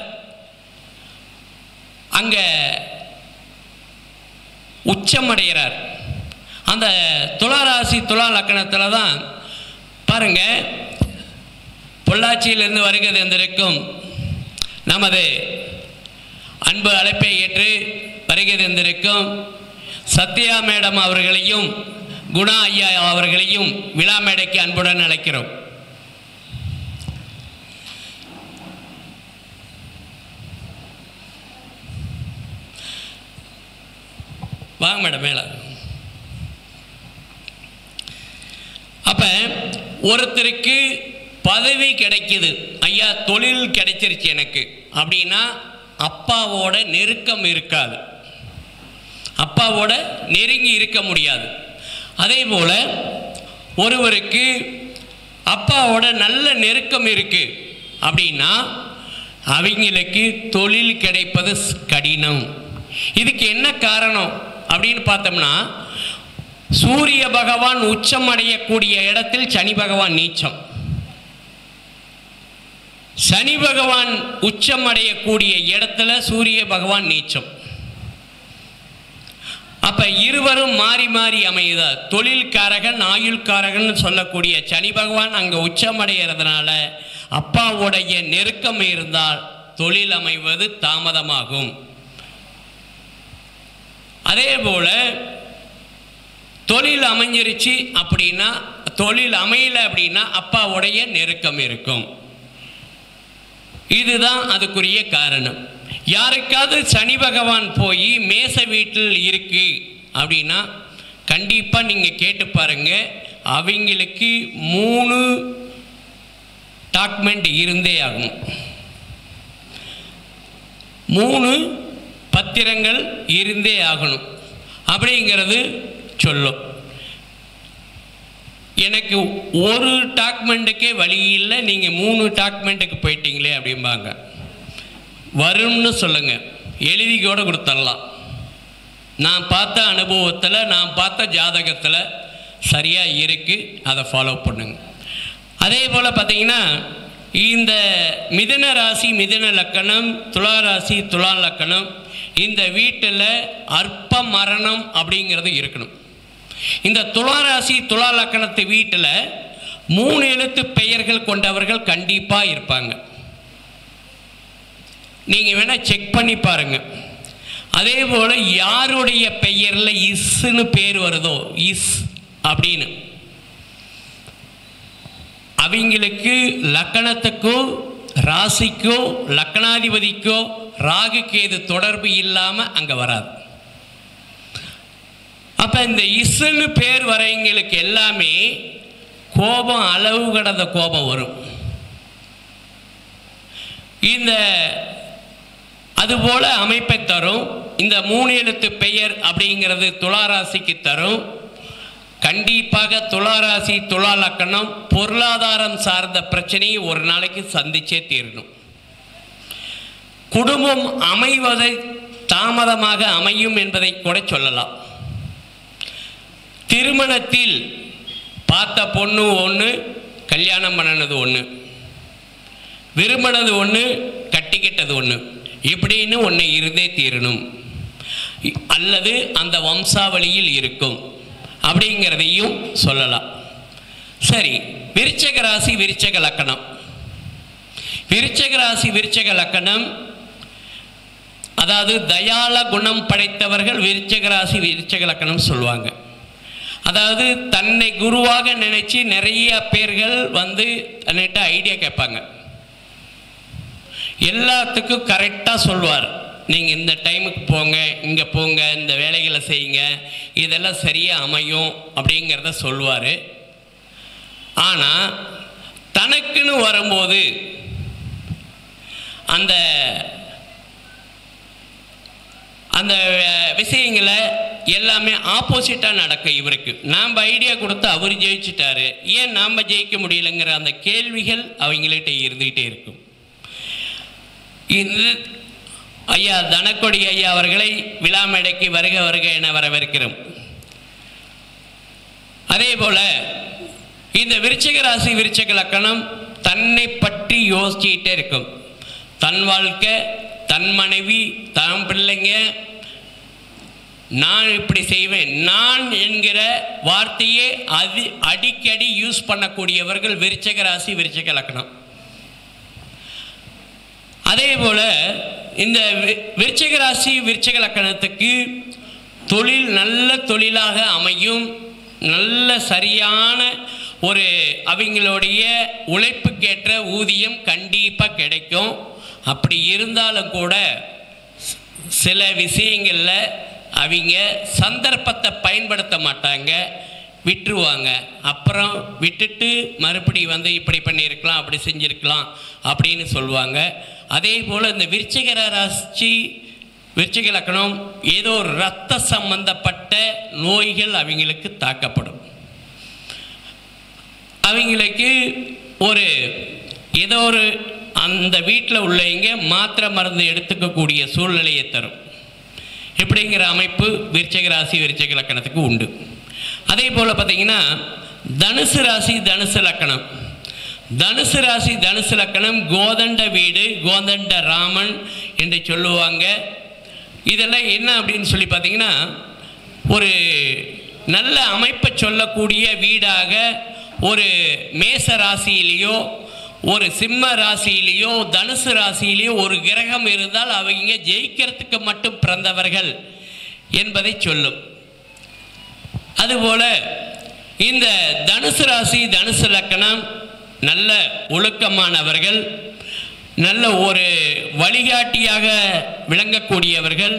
அங்கே உச்சமடைகிறார் அந்த துளாராசி துலா லக்கணத்தில் தான் பாருங்க பொள்ளாச்சியிலிருந்து வருகை தந்திருக்கும் நமது அன்பு அழைப்பை ஏற்று வருகை தந்திருக்கும் சத்யா மேடம் அவர்களையும் குணா ஐயா அவர்களையும் விழா மேடைக்கு அன்புடன் அழைக்கிறோம் வாங்க மேடம் மேலே அப்போ ஒருத்தருக்கு பதவி கிடைக்குது ஐயா தொழில் கிடைச்சிருச்சு எனக்கு அப்படின்னா அப்பாவோட நெருக்கம் இருக்காது அப்பாவோட நெருங்கி இருக்க முடியாது அதே போல் ஒருவருக்கு அப்பாவோட நல்ல நெருக்கம் இருக்கு அப்படின்னா அவங்களுக்கு தொழில் கிடைப்பது ஸ்- கடினம் இதுக்கு என்ன காரணம் அப்படின்னு பார்த்தோம்னா சூரிய பகவான் உச்சம் அடையக்கூடிய இடத்தில் சனி பகவான் நீச்சம் சனி பகவான் உச்சம் அடையக்கூடிய இடத்துல சூரிய பகவான் நீச்சம் அப்ப இருவரும் மாறி மாறி அமையுதா தொழில்காரகன் ஆயுள்காரகன் சொல்லக்கூடிய சனி பகவான் அங்க உச்சம் அடைகிறதுனால அப்பாவுடைய நெருக்கம் இருந்தால் தொழில் அமைவது தாமதமாகும் அதே போல தொழில் அமைஞ்சிருச்சு அப்படின்னா தொழில் அமையல அப்படின்னா அப்பாவுடைய நெருக்கம் இருக்கும் இதுதான் அதுக்குரிய காரணம் யாருக்காவது சனி பகவான் போய் மேச வீட்டில் இருக்கு அப்படின்னா கண்டிப்பாக நீங்கள் கேட்டு பாருங்க அவங்களுக்கு மூணு டாக்குமெண்ட் இருந்தே ஆகும் மூணு பத்திரங்கள் இருந்தே ஆகணும் அப்படிங்கிறது சொல்லும் எனக்கு ஒரு டாக்குமெண்ட்டுக்கே வழி இல்லை நீங்கள் மூணு டாக்குமெண்ட்டுக்கு போயிட்டீங்களே அப்படிம்பாங்க வரும்னு சொல்லுங்க எழுதி கூட கொடுத்துடலாம் நான் பார்த்த அனுபவத்தில் நான் பார்த்த ஜாதகத்தில் சரியாக இருக்குது அதை ஃபாலோ பண்ணுங்க அதே போல் பார்த்தீங்கன்னா இந்த மிதுன ராசி மிதுன லக்கணம் துலா ராசி துலா லக்கணம் இந்த வீட்டில் அற்ப மரணம் அப்படிங்கிறது இருக்கணும் இந்த துலா ராசி துலா லக்கணத்து வீட்டில் மூணு எழுத்து பெயர்கள் கொண்டவர்கள் கண்டிப்பாக இருப்பாங்க நீங்கள் வேணால் செக் பண்ணி பாருங்க அதே போல் யாருடைய பெயரில் இஸ்ன்னு பேர் வருதோ இஸ் அப்படின்னு அவங்களுக்கு லக்கணத்துக்கோ ராசிக்கோ லக்கணாதிபதிக்கோ ராகு கேது தொடர்பு இல்லாமல் அங்கே வராது அப்போ இந்த இஸ்ன்னு பேர் வரவங்களுக்கு எல்லாமே கோபம் அளவு கடந்த கோபம் வரும் இந்த அதுபோல அமைப்பை தரும் இந்த மூணு எழுத்து பெயர் அப்படிங்கிறது துளாராசிக்கு தரும் கண்டிப்பாக துளாராசி துலா லக்கணம் பொருளாதாரம் சார்ந்த பிரச்சனையை ஒரு நாளைக்கு சந்திச்சே தீரணும் குடும்பம் அமைவதை தாமதமாக அமையும் என்பதை கூட சொல்லலாம் திருமணத்தில் பார்த்த பொண்ணு ஒன்று கல்யாணம் பண்ணினது ஒன்று விரும்பினது ஒன்று கட்டிக்கிட்டது ஒன்று இப்படின்னு ஒன்று இருந்தே தீரணும் இ- அல்லது அந்த வம்சாவளியில் இருக்கும் அப்படிங்கிறதையும் சொல்லலாம் சரி விருச்சக ராசி விருச்சக லக்கணம் விருச்சக ராசி விருச்சக லக்கணம் அதாவது தயால குணம் படைத்தவர்கள் விருச்சக ராசி விருச்சக லக்கணம் சொல்லுவாங்க அதாவது தன்னை குருவாக நினைச்சு நிறைய பேர்கள் வந்து தன்னிட்ட ஐடியா கேட்பாங்க எல்லாத்துக்கும் கரெக்டாக சொல்வார் நீங்கள் இந்த டைமுக்கு போங்க இங்கே போங்க இந்த வேலைகளை செய்யுங்க இதெல்லாம் சரியாக அமையும் அப்படிங்கிறத சொல்வார் ஆனால் தனக்குன்னு வரும்போது அந்த அந்த அஹ், விஷயங்களை எல்லாமே ஆப்போசிட்டாக நடக்கும் இவருக்கு நாம் ஐடியா கொடுத்து அவர் ஜெயிச்சிட்டாரு ஏன் நாம் ஜெயிக்க முடியலங்கிற அந்த கேள்விகள் அவங்கள்ட்ட இருந்துகிட்டே இருக்கும் இது ஐயா தனக்கொடி ஐயா அவர்களை விழா மேடைக்கு வருக வருக என வரவேற்கிறோம் அதே போல இந்த விருச்சிக ராசி விருச்சிக லக்கணம் தன்னை பற்றி யோசிச்சுக்கிட்டே இருக்கும் தன் வாழ்க்கை தன் மனைவி தன் பிள்ளைங்க நான் இப்படி செய்வேன் நான் என்கிற வார்த்தையே அது அடிக்கடி யூஸ் பண்ணக்கூடியவர்கள் விருச்சிக ராசி விருச்சிக லக்கணம் அதே போல இந்த வி- விருச்சிக ராசி விருச்சிக லக்கணத்துக்கு தொழில் நல்ல தொழிலாக அமையும் நல்ல சரியான ஒரு அவங்களுடைய உழைப்புக்கேற்ற ஊதியம் கண்டிப்பாக கிடைக்கும் அப்படி இருந்தாலும் கூட சி- சில விஷயங்களில் அவங்க சந்தர்ப்பத்தை பயன்படுத்த மாட்டாங்க விட்டுருவாங்க அப்புறம் விட்டுட்டு மறுபடி வந்து இப்படி பண்ணியிருக்கலாம் அப்படி செஞ்சுருக்கலாம் அப்படின்னு சொல்லுவாங்க அதே போல் இந்த விருச்சிக ராசி விருச்சிக லக்கணம் ஏதோ ஒரு ரத்த சம்பந்தப்பட்ட நோய்கள் அவங்களுக்கு தாக்கப்படும் அவங்களுக்கு ஒரு ஏதோ ஒரு அந்த வீட்டில் உள்ளவங்க மாத்திரை மருந்து எடுத்துக்கக்கூடிய சூழ்நிலையை தரும் இப்படிங்கிற அமைப்பு விருச்சிக ராசி விருச்சிக லக்கணத்துக்கு உண்டு அதே போல் பார்த்தீங்கன்னா தனுசு ராசி தனுசு லக்கணம் தனுசு ராசி தனுசு லக்கணம் கோதண்ட வீடு கோதண்ட ராமன் என்று சொல்லுவாங்க இதெல்லாம் என்ன அப்படின்னு சொல்லி பார்த்தீங்கன்னா ஒரு நல்ல அமைப்பை சொல்லக்கூடிய வீடாக ஒரு மேச ராசியிலேயோ ஒரு சிம்ம ராசியிலேயோ தனுசு ராசியிலேயோ ஒரு கிரகம் இருந்தால் அவங்க ஜெயிக்கிறதுக்கு மட்டும் பிறந்தவர்கள் என்பதை சொல்லும் அதுபோல இந்த தனுசு ராசி தனுசு லக்கணம் நல்ல ஒழுக்கமானவர்கள் நல்ல ஒரு வழிகாட்டியாக விளங்கக்கூடியவர்கள்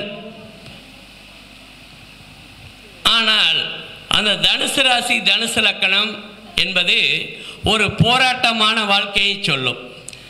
ஆனால் அந்த தனுசு ராசி தனுசு லக்கணம் என்பது ஒரு போராட்டமான வாழ்க்கையை சொல்லும்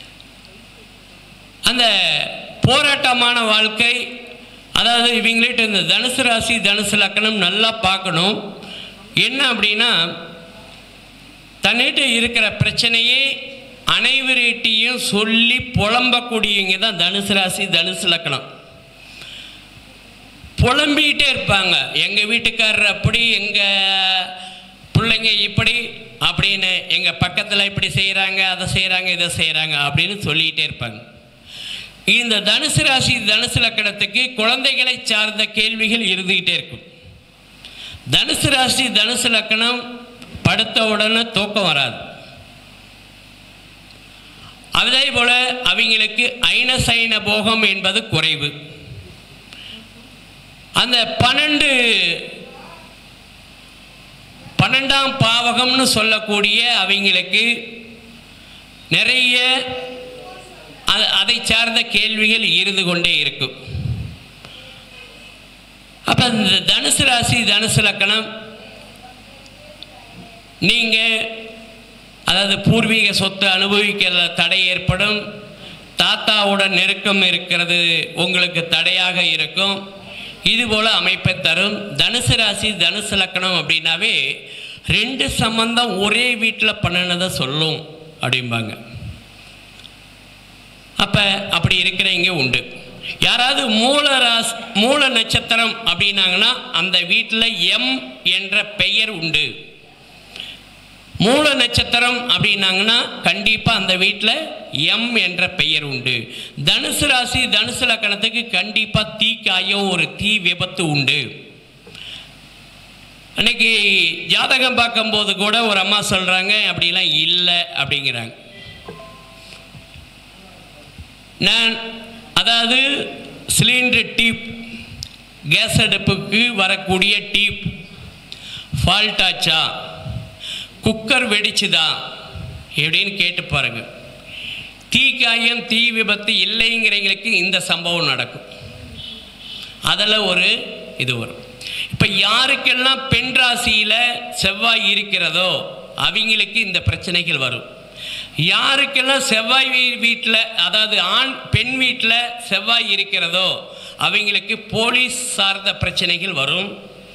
அந்த போராட்டமான வாழ்க்கை அதாவது இவங்கள்ட்ட இந்த தனுசு ராசி தனுசு லக்கணம் நல்லா பார்க்கணும் என்ன அப்படின்னா தன்னிட்ட இருக்கிற பிரச்சனையே அனைவர்கிட்டையும் சொல்லி புலம்பக்கூடியவங்க தான் தனுசு ராசி தனுசு லக்கணம் புலம்பிக்கிட்டே இருப்பாங்க எங்கள் வீட்டுக்காரர் அப்படி எங்கள் பிள்ளைங்க இப்படி அப்படின்னு எங்கள் பக்கத்தில் இப்படி செய்கிறாங்க அதை செய்கிறாங்க இதை செய்கிறாங்க அப்படின்னு சொல்லிக்கிட்டே இருப்பாங்க இந்த தனுசு ராசி தனுசு லக்கணத்துக்கு குழந்தைகளை சார்ந்த கேள்விகள் இருந்துக்கிட்டே இருக்கும் தனுசு ராசி தனுசு லக்கணம் படுத்த உடனே தூக்கம் வராது அதே போல அவங்களுக்கு ஐன சைன போகம் என்பது குறைவு அந்த பன்னெண்டு பன்னெண்டாம் பாவகம்னு சொல்லக்கூடிய அவங்களுக்கு நிறைய அ- அதை சார்ந்த கேள்விகள் இருந்து கொண்டே இருக்கும் அப்போ இந்த தனுசு ராசி தனுசு லக்கணம் நீங்கள் அதாவது பூர்வீக சொத்து அனுபவிக்கிற தடை ஏற்படும் தாத்தாவோட நெருக்கம் இருக்கிறது உங்களுக்கு தடையாக இருக்கும் இது போல அமைப்பை தரும் தனுசு ராசி தனுசு லக்கணம் அப்படின்னாவே ரெண்டு சம்பந்தம் ஒரே வீட்டில் பண்ணினதை சொல்லும் அப்படிம்பாங்க அப்போ அப்படி இருக்கிறவங்க உண்டு யாராவது மூல ராஸ் மூல நட்சத்திரம் அப்படின்னாங்கன்னா அந்த வீட்டில் எம் என்ற பெயர் உண்டு மூல நட்சத்திரம் அப்படின்னாங்கன்னா கண்டிப்பாக அந்த வீட்டில் எம் என்ற பெயர் உண்டு தனுசு ராசி தனுசு லக்கணத்துக்கு கண்டிப்பாக தீக்காயம் ஒரு தீ விபத்து உண்டு அன்னைக்கு ஜாதகம் பார்க்கும்போது கூட ஒரு அம்மா சொல்கிறாங்க அப்படிலாம் இல்லை அப்படிங்கிறாங்க நான் அதாவது சிலிண்டர் டீப் கேஸ் அடுப்புக்கு வரக்கூடிய டீப் ஃபால்ட் ஆச்சா குக்கர் வெடிச்சுதா எப்படின்னு கேட்டு பாருங்க தீக்காயம் தீ விபத்து இல்லைங்கிறவங்களுக்கு இந்த சம்பவம் நடக்கும் அதில் ஒரு இது வரும் இப்போ யாருக்கெல்லாம் பெண் ராசியில் செவ்வாய் இருக்கிறதோ அவங்களுக்கு இந்த பிரச்சனைகள் வரும் யாருக்கெல்லாம் செவ்வாய் வீட்டில் அதாவது ஆண் பெண் வீட்டில் செவ்வாய் இருக்கிறதோ அவங்களுக்கு போலீஸ் சார்ந்த பிரச்சனைகள் வரும்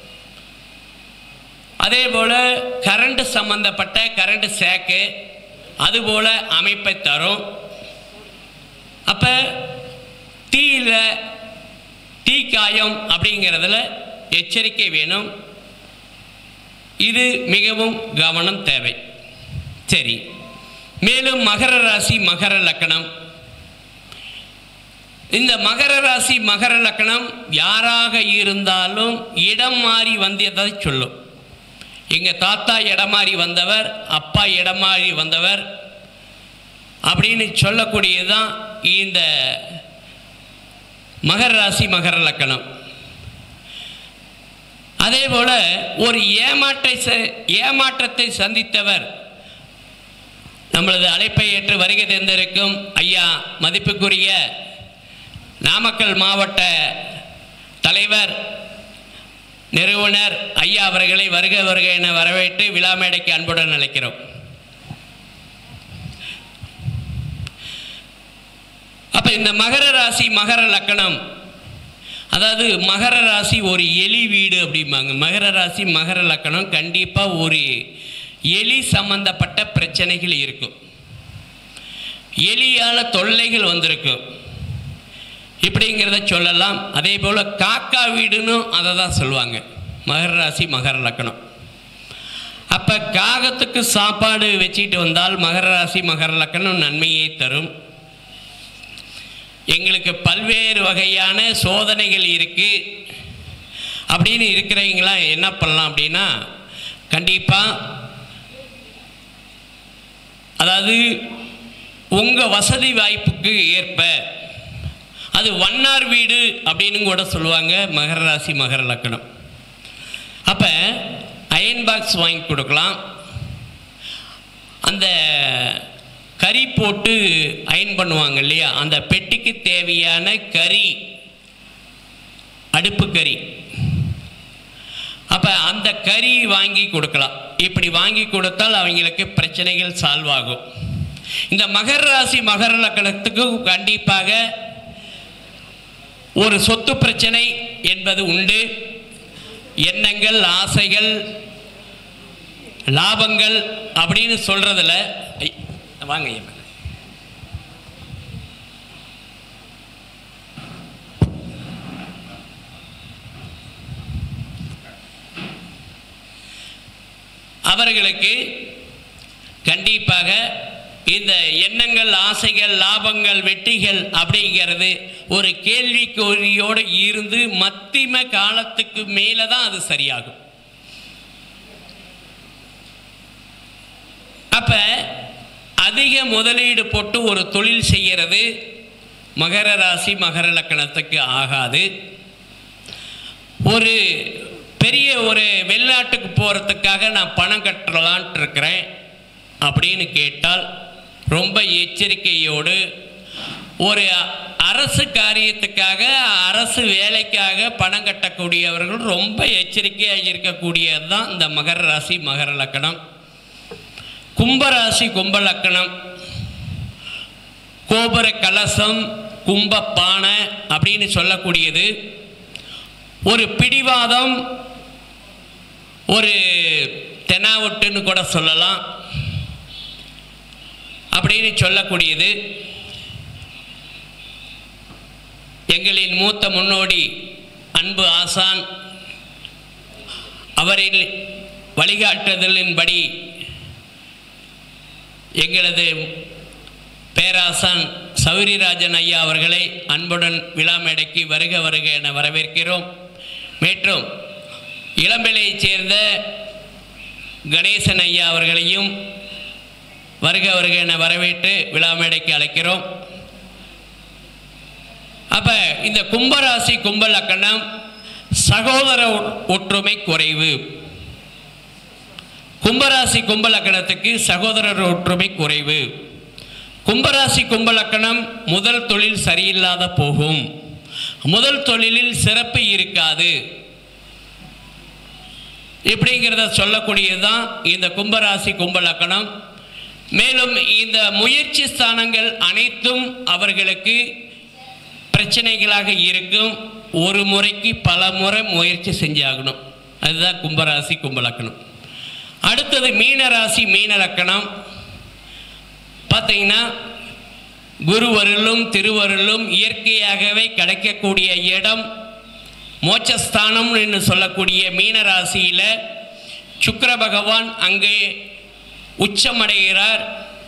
அதே போல் கரண்ட் சம்பந்தப்பட்ட கரண்ட் சேக்கு அதுபோல் அமைப்பை தரும் அப்போ தீயில தீக்காயம் அப்படிங்கிறதுல எச்சரிக்கை வேணும் இது மிகவும் கவனம் தேவை சரி மேலும் மகர ராசி மகர லக்கணம் இந்த மகர ராசி மகர லக்கணம் யாராக இருந்தாலும் இடம் மாறி வந்ததை சொல்லும் எங்கள் தாத்தா இடம் மாறி வந்தவர் அப்பா இடம் மாறி வந்தவர் அப்படின்னு சொல்லக்கூடியதுதான் இந்த மகர ராசி மகர லக்கணம் அதே போல ஒரு ஏமாற்றை ச- ஏமாற்றத்தை சந்தித்தவர் நம்மளது அழைப்பை ஏற்று வருகை தந்திருக்கும் ஐயா மதிப்புக்குரிய நாமக்கல் மாவட்ட தலைவர் நிறுவனர் ஐயா அவர்களை வருக வருக என வரவேற்று விழா மேடைக்கு அன்புடன் அழைக்கிறோம் அப்ப இந்த மகர ராசி மகர லக்கணம் அதாவது மகர ராசி ஒரு எலி வீடு அப்படிம்பாங்க மகர ராசி மகர லக்கணம் கண்டிப்பாக ஒரு எலி சம்பந்தப்பட்ட பிரச்சனைகள் இருக்கும் எலியால் தொல்லைகள் வந்திருக்கும் இப்படிங்கிறத சொல்லலாம் அதே போல் காக்கா வீடுன்னு அதை தான் சொல்லுவாங்க மகர ராசி மகர லக்கணம் அப்போ காகத்துக்கு சாப்பாடு வச்சுட்டு வந்தால் மகர ராசி மகர லக்கணம் நன்மையை தரும் எங்களுக்கு பல்வேறு வகையான சோதனைகள் இருக்கு அப்படின்னு இருக்கிறவங்களாம் என்ன பண்ணலாம் அப்படின்னா கண்டிப்பாக அதாவது உங்கள் வசதி வாய்ப்புக்கு ஏற்ப அது வண்ணார் வீடு அப்படின்னு கூட சொல்லுவாங்க மகர ராசி மகர லக்கணம் அப்போ அயன் பாக்ஸ் வாங்கி கொடுக்கலாம் அந்த கறி போட்டு அயன் பண்ணுவாங்க இல்லையா அந்த பெட்டிக்கு தேவையான கறி அடுப்பு கறி அப்போ அந்த கறி வாங்கி கொடுக்கலாம் இப்படி வாங்கி கொடுத்தால் அவங்களுக்கு பிரச்சனைகள் சால்வ் ஆகும் இந்த மகர ராசி மகர லக்கணத்துக்கு கண்டிப்பாக ஒரு சொத்து பிரச்சனை என்பது உண்டு எண்ணங்கள் ஆசைகள் லாபங்கள் அப்படின்னு சொல்றதுல ஐ, வாங்க ஐயா மேல. அவர்களுக்கு கண்டிப்பாக இந்த எண்ணங்கள் ஆசைகள் லாபங்கள் வெற்றிகள் அப்படிங்கிறது ஒரு கேள்விக்குறியோடு இருந்து மத்திம காலத்துக்கு மேலே தான் அது சரியாகும் அப்ப அதிக முதலீடு போட்டு ஒரு தொழில் செய்கிறது மகர ராசி மகர லக்கணத்துக்கு ஆகாது ஒரு பெரிய ஒரு வெளிநாட்டுக்கு போகிறதுக்காக நான் பணம் கட்டலான்ட்டு இருக்கிறேன் அப்படின்னு கேட்டால் ரொம்ப எச்சரிக்கையோடு ஒரு அரசு காரியத்துக்காக அரசு வேலைக்காக பணம் கட்டக்கூடியவர்கள் ரொம்ப எச்சரிக்கையாக இருக்கக்கூடியது தான் இந்த மகர ராசி மகர லக்கணம் கும்பராசி கும்ப லக்கணம் கோபுர கலசம் கும்ப பானை அப்படின்னு சொல்லக்கூடியது ஒரு பிடிவாதம் ஒரு தெனாவட்டுன்னு கூட சொல்லலாம் அப்படின்னு சொல்லக்கூடியது எங்களின் மூத்த முன்னோடி அன்பு ஆசான் அவரின் வழிகாட்டுதலின்படி எங்களது பேராசான் சௌரிராஜன் ஐயா அவர்களை அன்புடன் விழா மேடைக்கு வருக வருக என வரவேற்கிறோம் மேற்றும் இளம்பிலையைச் சேர்ந்த கணேசன் ஐயா அவர்களையும் வருக வருக என வரவேற்று விழா மேடைக்கு அழைக்கிறோம் அப்ப இந்த கும்பராசி கும்ப லக்கணம் சகோதர ஒ- ஒற்றுமை குறைவு கும்பராசி கும்ப லக்கணத்துக்கு சகோதரர் ஒற்றுமை குறைவு கும்பராசி கும்ப லக்கணம் முதல் தொழில் சரியில்லாத போகும் முதல் தொழிலில் சிறப்பு இருக்காது இப்படிங்கிறத சொல்லக்கூடியது தான் இந்த கும்பராசி கும்ப லக்கணம் மேலும் இந்த முயற்சி ஸ்தானங்கள் அனைத்தும் அவர்களுக்கு பிரச்சனைகளாக இருக்கும் ஒரு முறைக்கு பல முறை முயற்சி செஞ்சாகணும் அதுதான் கும்பராசி கும்பலக்கணம் அடுத்தது மீனராசி மீனலக்கணம் பார்த்தீங்கன்னா குருவருளும் திருவருளும் இயற்கையாகவே கிடைக்கக்கூடிய இடம் மோட்சஸ்தானம் என்று சொல்லக்கூடிய மீனராசியில் சுக்கிர பகவான் அங்கே உச்சமடைகிறார்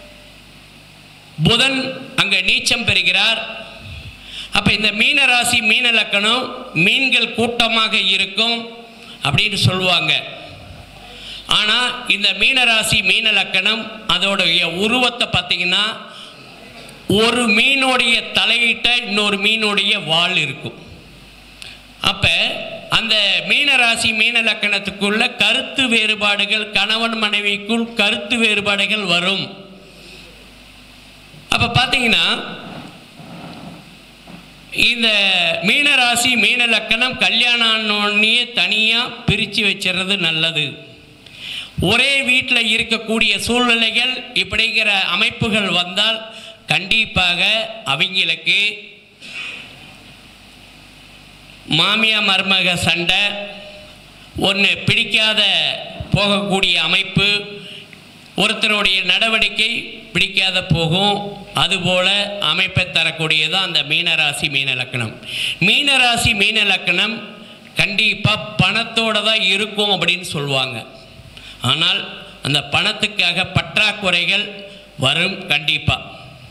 புதன் அங்கே நீச்சம் பெறுகிறார் அப்போ இந்த மீனராசி மீன லக்கணம் மீன்கள் கூட்டமாக இருக்கும் அப்படின்னு சொல்லுவாங்க ஆனால் இந்த மீனராசி மீன லக்கணம் அதோடைய உருவத்தை பார்த்தீங்கன்னா ஒரு மீனுடைய தலையிட்ட இன்னொரு மீனுடைய வால் இருக்கும் அப்போ அந்த மீனராசி மீன லக்கணத்துக்குள்ள கருத்து வேறுபாடுகள் கணவன் மனைவிக்குள் கருத்து வேறுபாடுகள் வரும் அப்போ பார்த்தீங்கன்னா இந்த மீனராசி மீன லக்கணம் கல்யாணம் ஆனோடனே தனியாக பிரித்து வச்சிடுறது நல்லது ஒரே வீட்டில் இருக்கக்கூடிய சூழ்நிலைகள் இப்படிங்கிற அமைப்புகள் வந்தால் கண்டிப்பாக அவங்களுக்கு மாமியா மருமக சண்டை ஒன்று பிடிக்காத போகக்கூடிய அமைப்பு ஒருத்தருடைய நடவடிக்கை பிடிக்காத போகும் அதுபோல அமைப்பை தரக்கூடியதான் அந்த மீனராசி மீன லக்கணம் மீனராசி மீன லக்கணம் கண்டிப்பாக பணத்தோடு தான் இருக்கும் அப்படின்னு சொல்லுவாங்க ஆனால் அந்த பணத்துக்காக பற்றாக்குறைகள் வரும் கண்டிப்பாக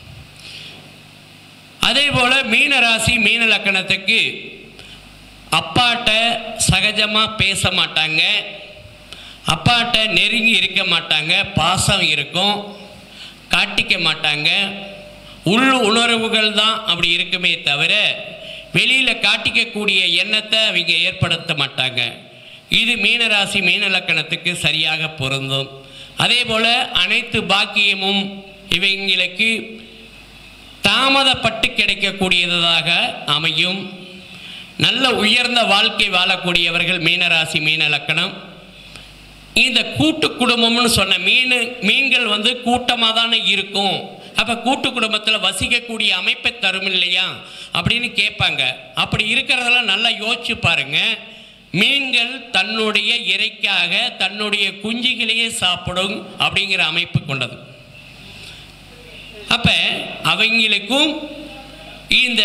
அதே போல் மீனராசி மீன லக்கணத்துக்கு அப்பாட்ட சகஜமாக பேச மாட்டாங்க அப்பாட்ட நெருங்கி இருக்க மாட்டாங்க பாசம் இருக்கும் காட்டிக்க மாட்டாங்க உள் உணர்வுகள் தான் அப்படி இருக்குமே தவிர வெளியில் காட்டிக்கக்கூடிய எண்ணத்தை அவங்க ஏற்படுத்த மாட்டாங்க இது மீனராசி மீன லக்கணத்துக்கு சரியாக பொருந்தும் அதே போல் அனைத்து பாக்கியமும் இவங்களுக்கு தாமதப்பட்டு கிடைக்கக்கூடியதாக அமையும் நல்ல உயர்ந்த வாழ்க்கை வாழக்கூடியவர்கள் மீனராசி மீன லக்கணம் இந்த கூட்டு குடும்பம்னு சொன்ன மீன் மீன்கள் வந்து கூட்டமாக தானே இருக்கும் அப்போ கூட்டு குடும்பத்தில் வசிக்கக்கூடிய அமைப்பை தரும் இல்லையா அப்படின்னு கேட்பாங்க அப்படி இருக்கிறதெல்லாம் நல்லா யோசிச்சு பாருங்க மீன்கள் தன்னுடைய இறைக்காக தன்னுடைய குஞ்சுகளையே சாப்பிடும் அப்படிங்கிற அமைப்பு கொண்டது அப்போ அவங்களுக்கும் இந்த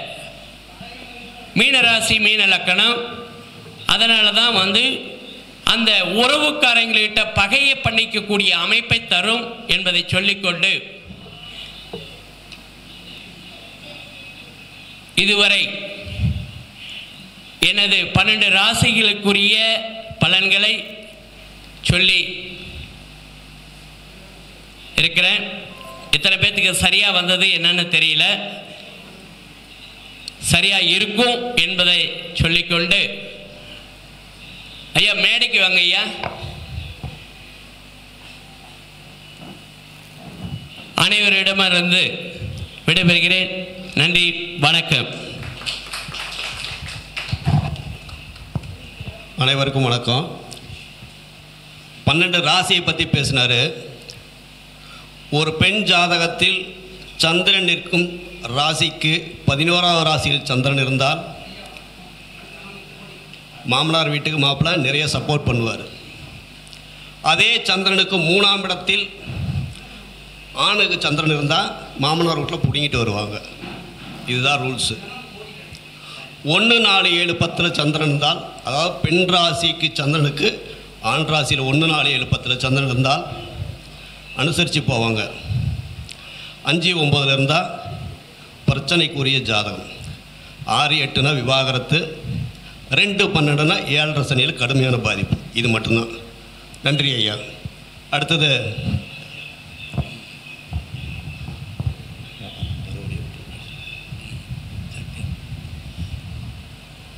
மீனராசி மீன லக்கணம் அதனால தான் வந்து அந்த உறவுக்காரங்கள்கிட்ட பகையை பண்ணிக்கக்கூடிய அமைப்பை தரும் என்பதை சொல்லிக்கொண்டு இதுவரை எனது பன்னெண்டு ராசிகளுக்குரிய பலன்களை சொல்லி இருக்கிறேன் இத்தனை பேர்த்துக்கு சரியாக வந்தது என்னன்னு தெரியல சரியாக இருக்கும் என்பதை சொல்லிக்கொண்டு ஐயா மேடைக்கு வாங்க ஐயா அனைவரிடமிருந்து விடைபெறுகிறேன் நன்றி வணக்கம் அனைவருக்கும் வணக்கம் பன்னெண்டு ராசியை பற்றி பேசினார் ஒரு பெண் ஜாதகத்தில் சந்திரன் நிற்கும் ராசிக்கு பதினோராவது ராசியில் சந்திரன் இருந்தால் மாமனார் வீட்டுக்கு மாப்பிள்ளை நிறைய சப்போர்ட் பண்ணுவார் அதே சந்திரனுக்கு மூணாம் இடத்தில் ஆணுக்கு சந்திரன் இருந்தால் மாமனார் வீட்டில் பிடுங்கிட்டு வருவாங்க இதுதான் ரூல்ஸு ஒன்று நாலு ஏழு பத்தில் சந்திரன் இருந்தால் அதாவது பெண் ராசிக்கு சந்திரனுக்கு ஆண் ராசியில் ஒன்று நாலு ஏழு பத்தில் சந்திரன் இருந்தால் அனுசரித்து போவாங்க அஞ்சு ஒம்பதில் இருந்தால் பிரச்சனைக்குரிய ஜாதகம் ஆறு எட்டுனா விவாகரத்து ரெண்டு பன்னெண்டுனா ஏழரை சனியில் கடுமையான பாதிப்பு இது மட்டும்தான் நன்றி ஐயா அடுத்தது